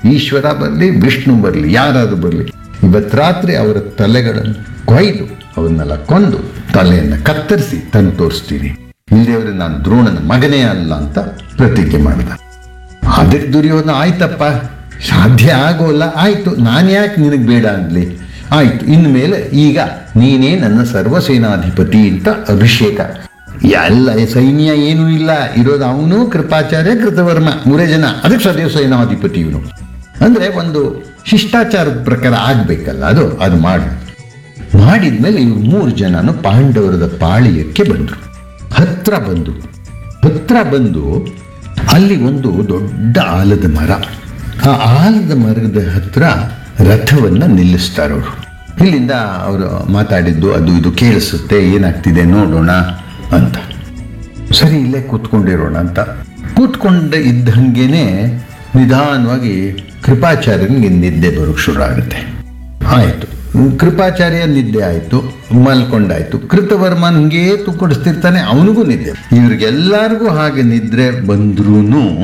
ಈಶ್ವರ ಬರಲಿ ವಿಷ್ಣು ಬರಲಿ ಯಾರಾದ್ರೂ ಬರಲಿ ಇವತ್ತು ರಾತ್ರಿ ಅವರ ತಲೆಗಳನ್ನು ಕೊಯ್ದು ಅವನ್ನೆಲ್ಲ ಕೊಂದು ತಲೆಯನ್ನು ಕತ್ತರಿಸಿ ತಂದು ತೋರಿಸ್ತೀನಿ ಇಲ್ಲದೇವ್ರೆ ನಾನು ದ್ರೋಣನ ಮಗನೇ ಅಲ್ಲ ಅಂತ ಪ್ರತಿಜ್ಞೆ ಮಾಡಿದ ಅದಕ್ಕೆ ದುರ್ಯೋಧನ ಆಯ್ತಪ್ಪ ಸಾಧ್ಯ ಆಗೋಲ್ಲ ಆಯ್ತು ನಾನು ಯಾಕೆ ನಿನಗೆ ಬೇಡ ಅನ್ಲಿ ಆಯ್ತು ಇನ್ಮೇಲೆ ಈಗ ನೀನೇ ನನ್ನ ಸರ್ವಸೇನಾಧಿಪತಿ ಅಂತ ಅಭಿಷೇಕ ಎಲ್ಲ ಸೈನ್ಯ ಏನೂ ಇಲ್ಲ ಇರೋದು ಅವನು ಕೃಪಾಚಾರ್ಯ ಕೃತವರ್ಮ ಮೂರೇ ಜನ ಅದಕ್ಕೆ ಸದೈವ ಸೇನಾಧಿಪತಿ ಇವನು ಅಂದ್ರೆ ಒಂದು ಶಿಷ್ಟಾಚಾರದ ಪ್ರಕಾರ ಆಗ್ಬೇಕಲ್ಲ ಅದು ಅದು ಮಾಡಿ ಮಾಡಿದ್ಮೇಲೆ ಇವ್ರು ಮೂರು ಜನನು ಪಾಂಡವರದ ಪಾಳಿಯಕ್ಕೆ ಬಂದರು ಹತ್ರ ಬಂದು ಹತ್ರ ಬಂದು ಅಲ್ಲಿ ಒಂದು ದೊಡ್ಡ ಆಲದ ಮರ ಆ ಆಲದ ಮರದ ಹತ್ರ ರಥವನ್ನ ನಿಲ್ಲಿಸ್ತಾರೆ ಅವರು ಇಲ್ಲಿಂದ ಅವರು ಮಾತಾಡಿದ್ದು ಅದು ಇದು ಕೇಳಿಸುತ್ತೆ ಏನಾಗ್ತಿದೆ ನೋಡೋಣ ಅಂತ ಸರಿ ಇಲ್ಲೇ ಕೂತ್ಕೊಂಡಿರೋಣ ಅಂತ ಕೂತ್ಕೊಂಡ ಇದ್ದಂಗೆನೆ ನಿಧಾನವಾಗಿ ಕೃಪಾಚಾರ್ಯನಿಗೆ ನಿದ್ದೆ ಬರೋಕ್ಕೆ ಶುರು ಆಗುತ್ತೆ ಆಯಿತು ಕೃಪಾಚಾರ್ಯ ನಿದ್ದೆ ಆಯಿತು ಮಲ್ಕೊಂಡಾಯ್ತು ಕೃತವರ್ಮನ್ ಹಂಗೇ ತುಕ್ಕೊಡಿಸ್ತಿರ್ತಾನೆ ಅವನಿಗೂ ನಿದ್ದೆ ಇವ್ರಿಗೆಲ್ಲರಿಗೂ ಹಾಗೆ ನಿದ್ರೆ ಬಂದ್ರೂ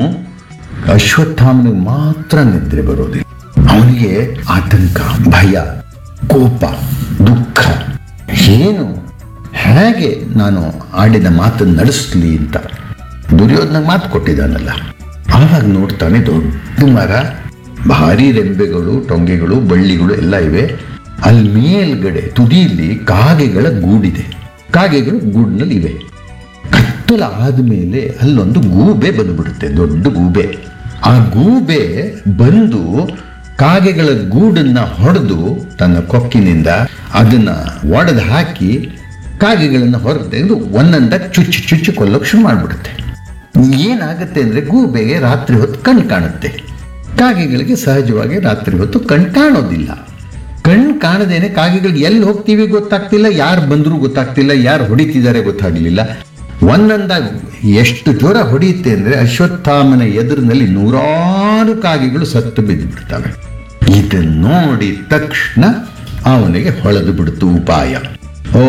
ಅಶ್ವತ್ಥಾಮನಿಗೆ ಮಾತ್ರ ನಿದ್ರೆ ಬರೋದಿಲ್ಲ ಅವನಿಗೆ ಆತಂಕ ಭಯ ಕೋಪ ದುಃಖ ಏನು ಹೇಗೆ ನಾನು ಆಡಿದ ಮಾತನ್ನು ನಡೆಸಲಿ ಅಂತ ದುರ್ಯೋಧನ ಮಾತು ಕೊಟ್ಟಿದ್ದಾನಲ್ಲ ಆವಾಗ ನೋಡ್ತಾನೆ ದೊಡ್ಡ ಮರ ಭಾರಿ ರೆಂಬೆಗಳು ಟೊಂಗೆಗಳು ಬಳ್ಳಿಗಳು ಎಲ್ಲ ಇವೆ ಅಲ್ಲಿ ಮೇಲ್ಗಡೆ ತುದಿಯಲ್ಲಿ ಕಾಗೆಗಳ ಗೂಡಿದೆ ಕಾಗೆಗಳು ಗೂಡಿನಲ್ಲಿ ಇವೆ ಕತ್ತಲ ಆದ್ಮೇಲೆ ಅಲ್ಲೊಂದು ಗೂಬೆ ಬಂದ್ಬಿಡುತ್ತೆ ದೊಡ್ಡ ಗೂಬೆ ಆ ಗೂಬೆ ಬಂದು ಕಾಗೆಗಳ ಗೂಡನ್ನ ಹೊಡೆದು ತನ್ನ ಕೊಕ್ಕಿನಿಂದ ಅದನ್ನ ಒಡೆದು ಹಾಕಿ ಕಾಗೆಗಳನ್ನ ಹೊರ ತೆಗೆದು ಒಂದೊಂದಾಗಿ ಚುಚ್ಚು ಚುಚ್ಚು ಕೊಲ್ಲೋಕೆ ಶುರು ಮಾಡಿಬಿಡುತ್ತೆ ಏನಾಗುತ್ತೆ ಅಂದ್ರೆ ಗೂಬೆಗೆ ರಾತ್ರಿ ಹೊತ್ತು ಕಣ್ಣು ಕಾಣುತ್ತೆ ಕಾಗೆಗಳಿಗೆ ಸಹಜವಾಗಿ ರಾತ್ರಿ ಹೊತ್ತು ಕಣ್ಣು ಕಾಣೋದಿಲ್ಲ ಕಣ್ಣು ಕಾಣದೇನೆ ಕಾಗೆಗಳಿಗೆ ಎಲ್ಲಿ ಹೋಗ್ತೀವಿ ಗೊತ್ತಾಗ್ತಿಲ್ಲ ಯಾರು ಬಂದರೂ ಗೊತ್ತಾಗ್ತಿಲ್ಲ ಯಾರು ಹೊಡಿತಿದ್ದಾರೆ ಗೊತ್ತಾಗ್ಲಿಲ್ಲ ಒಂದೊಂದಾಗಿ ಎಷ್ಟು ಜೋರ ಹೊಡೆಯುತ್ತೆ ಅಂದ್ರೆ ಅಶ್ವತ್ಥಾಮನ ಎದುರಿನಲ್ಲಿ ನೂರಾರು ಕಾಗೆಗಳು ಸತ್ತು ಬಿದ್ದು ಬಿಡ್ತವೆ ಇದನ್ನು ನೋಡಿ ತಕ್ಷಣ ಅವನಿಗೆ ಹೊಳೆದು ಬಿಡ್ತು ಉಪಾಯ ಓ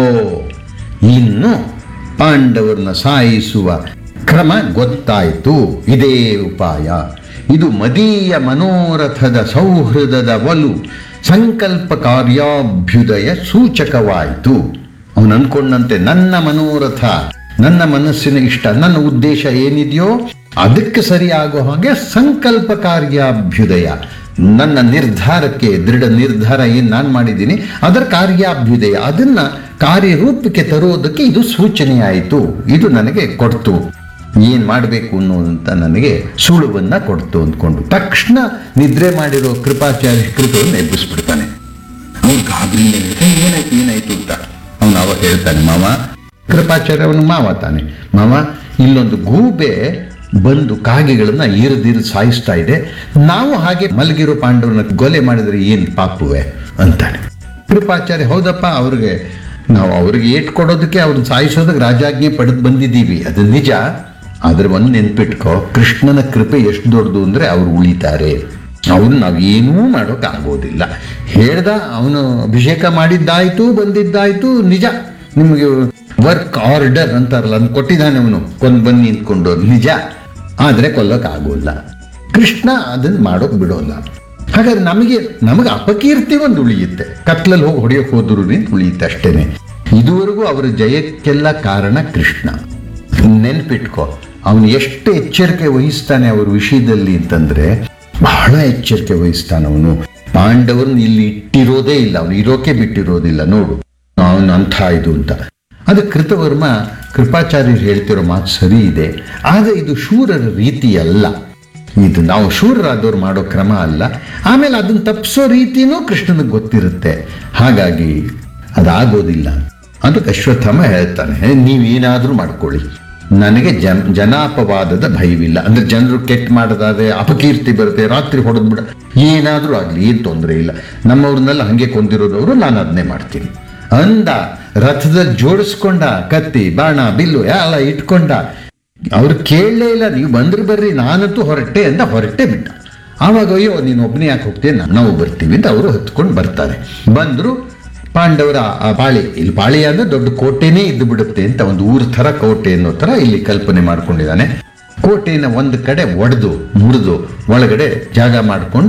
ಇನ್ನು ಪಾಂಡವರನ್ನ ಸಾಯಿಸುವ ಕ್ರಮ ಗೊತ್ತಾಯಿತು ಇದೇ ಉಪಾಯ ಇದು ಮದೀಯ ಮನೋರಥದ ಸೌಹೃದದ ಒಲು ಸಂಕಲ್ಪ ಕಾರ್ಯಾಭ್ಯುದಯ ಸೂಚಕವಾಯಿತು ಅವನು ಅನ್ಕೊಂಡಂತೆ ನನ್ನ ಮನೋರಥ ನನ್ನ ಮನಸ್ಸಿನ ಇಷ್ಟ ನನ್ನ ಉದ್ದೇಶ ಏನಿದೆಯೋ ಅದಕ್ಕೆ ಸರಿಯಾಗೋ ಹಾಗೆ ಸಂಕಲ್ಪ ಕಾರ್ಯಾಭ್ಯುದಯ ನನ್ನ ನಿರ್ಧಾರಕ್ಕೆ ದೃಢ ನಿರ್ಧಾರ ಏನು ನಾನು ಮಾಡಿದ್ದೀನಿ ಅದರ ಕಾರ್ಯಾಭ್ಯುದಯ ಅದನ್ನ ಕಾರ್ಯರೂಪಕ್ಕೆ ತರುವುದಕ್ಕೆ ಇದು ಸೂಚನೆಯಾಯಿತು ಇದು ನನಗೆ ಕೊಡ್ತು ಏನ್ ಮಾಡಬೇಕು ಅನ್ನೋದಂತ ನನಗೆ ಸುಳುವನ್ನ ಕೊಡ್ತು ಅಂದ್ಕೊಂಡು ತಕ್ಷಣ ನಿದ್ರೆ ಮಾಡಿರೋ ಕೃಪಾಚಾರ್ಯ ಕೃತವನ್ನು ಎಬ್ಬಿಸ್ಬಿಡ್ತಾನೆ ಅವ್ನು ಗಾಬರಿ ಏನಾಯ್ತು ಏನಾಯ್ತು ಅಂತ ಅವನು ಅವಾಗ ಹೇಳ್ತಾನೆ ಮಾವ ಕೃಪಾಚಾರ್ಯ ಅವನು ಮಾವ ತಾನೆ ಮಾವ ಇಲ್ಲೊಂದು ಗೂಬೆ ಬಂದು ಕಾಗೆಗಳನ್ನ ಇರಿದಿರು ಸಾಯಿಸ್ತಾ ಇದೆ ನಾವು ಹಾಗೆ ಮಲಗಿರೋ ಪಾಂಡವರನ್ನ ಕೊಲೆ ಮಾಡಿದ್ರೆ ಏನು ಪಾಪುವೆ ಅಂತಾನೆ ಕೃಪಾಚಾರ್ಯ ಹೌದಪ್ಪ ಅವ್ರಿಗೆ ನಾವು ಅವ್ರಿಗೆ ಏಟ್ ಕೊಡೋದಕ್ಕೆ ಅವ್ರನ್ನ ಸಾಯಿಸೋದಕ್ಕೆ ರಾಜಾಜ್ಞೆ ಪಡೆದು ಬಂದಿದ್ದೀವಿ ಅದು ನಿಜ ಆದ್ರೆ ಒಂದು ನೆನ್ಪಿಟ್ಕೋ ಕೃಷ್ಣನ ಕೃಪೆ ಎಷ್ಟು ದೊಡ್ಡದು ಅಂದ್ರೆ ಅವ್ರು ಉಳಿತಾರೆ ಅವ್ರು ನಾವೇನೂ ಮಾಡೋಕೆ ಆಗೋದಿಲ್ಲ ಹೇಳ್ದ ಅವನು ಅಭಿಷೇಕ ಮಾಡಿದ್ದಾಯ್ತು ಬಂದಿದ್ದಾಯ್ತು ನಿಜ ನಿಮಗೆ ವರ್ಕ್ ಆರ್ಡರ್ ಅಂತಾರಲ್ಲ ಅದನ್ನ ಕೊಟ್ಟಿದ್ದಾನೆ ಅವನು ಕೊಂದು ಬನ್ನಿ ನಿಂತ್ಕೊಂಡು ನಿಜ ಆದರೆ ಕೊಲ್ಲೋಕೆ ಆಗೋಲ್ಲ ಕೃಷ್ಣ ಅದನ್ನ ಮಾಡೋಕೆ ಬಿಡೋಲ್ಲ ಹಾಗಾದ್ರೆ ನಮಗೆ ನಮಗೆ ಅಪಕೀರ್ತಿ ಒಂದು ಉಳಿಯುತ್ತೆ ಕತ್ಲಲ್ಲಿ ಹೋಗಿ ಹೊಡೆಯೋಕೆ ಹೋದ್ರು ಉಳಿಯುತ್ತೆ ಅಷ್ಟೇನೆ ಇದುವರೆಗೂ ಅವರ ಜಯಕ್ಕೆಲ್ಲ ಕಾರಣ ಕೃಷ್ಣ ನೆನ್ಪಿಟ್ಕೋ ಅವನು ಎಷ್ಟು ಎಚ್ಚರಿಕೆ ವಹಿಸ್ತಾನೆ ಅವ್ರ ವಿಷಯದಲ್ಲಿ ಅಂತಂದ್ರೆ ಬಹಳ ಎಚ್ಚರಿಕೆ ವಹಿಸ್ತಾನೆ ಅವನು ಪಾಂಡವರನ್ನ ಇಲ್ಲಿ ಇಟ್ಟಿರೋದೇ ಇಲ್ಲ ಅವನು ಇರೋಕೆ ಬಿಟ್ಟಿರೋದಿಲ್ಲ ನೋಡು ಅವನು ಅಂಥ ಇದು ಅಂತ ಅದು ಕೃತವರ್ಮ ಕೃಪಾಚಾರ್ಯರು ಹೇಳ್ತಿರೋ ಮಾತು ಸರಿ ಇದೆ ಆದರೆ ಇದು ಶೂರರ ರೀತಿ ಅಲ್ಲ ಇದು ನಾವು ಶೂರರಾದವ್ರು ಮಾಡೋ ಕ್ರಮ ಅಲ್ಲ ಆಮೇಲೆ ಅದನ್ನ ತಪ್ಪಿಸೋ ರೀತಿನೂ ಕೃಷ್ಣನಿಗೆ ಗೊತ್ತಿರುತ್ತೆ ಹಾಗಾಗಿ ಅದಾಗೋದಿಲ್ಲ ಅದಕ್ಕೆ ಅಶ್ವತ್ಥಾಮ ಹೇಳ್ತಾನೆ ನೀವೇನಾದರೂ ಮಾಡ್ಕೊಳ್ಳಿ ನನಗೆ ಜನ ಜನಾಪವಾದದ ಭಯವಿಲ್ಲ ಅಂದ್ರೆ ಜನರು ಕೆಟ್ಟ ಮಾಡೋದಾದ್ರೆ ಅಪಕೀರ್ತಿ ಬರುತ್ತೆ ರಾತ್ರಿ ಹೊಡೆದ್ಬಿಡ ಏನಾದರೂ ಆಗಲಿ ಏನು ತೊಂದರೆ ಇಲ್ಲ ನಮ್ಮವ್ರನ್ನೆಲ್ಲ ಹಂಗೆ ಕೊಂದಿರೋದವರು ನಾನು ಅದನ್ನೇ ಮಾಡ್ತೀನಿ ಅಂದ ರಥದಲ್ಲಿ ಜೋಡಿಸ್ಕೊಂಡ ಕತ್ತಿ ಬಾಣ ಬಿಲ್ಲು ಎಲ್ಲ ಇಟ್ಕೊಂಡ ಅವ್ರು ಕೇಳಲೇ ಇಲ್ಲ ನೀವು ಬಂದ್ರೆ ಬರ್ರಿ ನಾನಂತೂ ಹೊರಟೆ ಅಂತ ಹೊರಟೆ ಬಿಟ್ಟ ಆವಾಗ ಅಯ್ಯೋ ನೀನು ಒಬ್ಬನೇ ಯಾಕೆ ಹೋಗ್ತೀಯ ನಾವು ಬರ್ತೀವಿ ಅಂತ ಅವರು ಹತ್ಕೊಂಡು ಬರ್ತಾರೆ ಬಂದರು ಪಾಂಡವರ ಆ ಪಾಳಿ ಇಲ್ಲಿ ಪಾಳಿ ಅಂದ್ರೆ ದೊಡ್ಡ ಕೋಟೆನೇ ಇದ್ದು ಬಿಡುತ್ತೆ ಅಂತ ಒಂದು ಊರ ಥರ ಕೋಟೆ ಅನ್ನೋ ಥರ ಇಲ್ಲಿ ಕಲ್ಪನೆ ಮಾಡ್ಕೊಂಡಿದ್ದಾನೆ ಕೋಟೆನ ಒಂದು ಕಡೆ ಒಡೆದು ಮುರಿದು ಒಳಗಡೆ ಜಾಗ ಮಾಡ್ಕೊಂಡು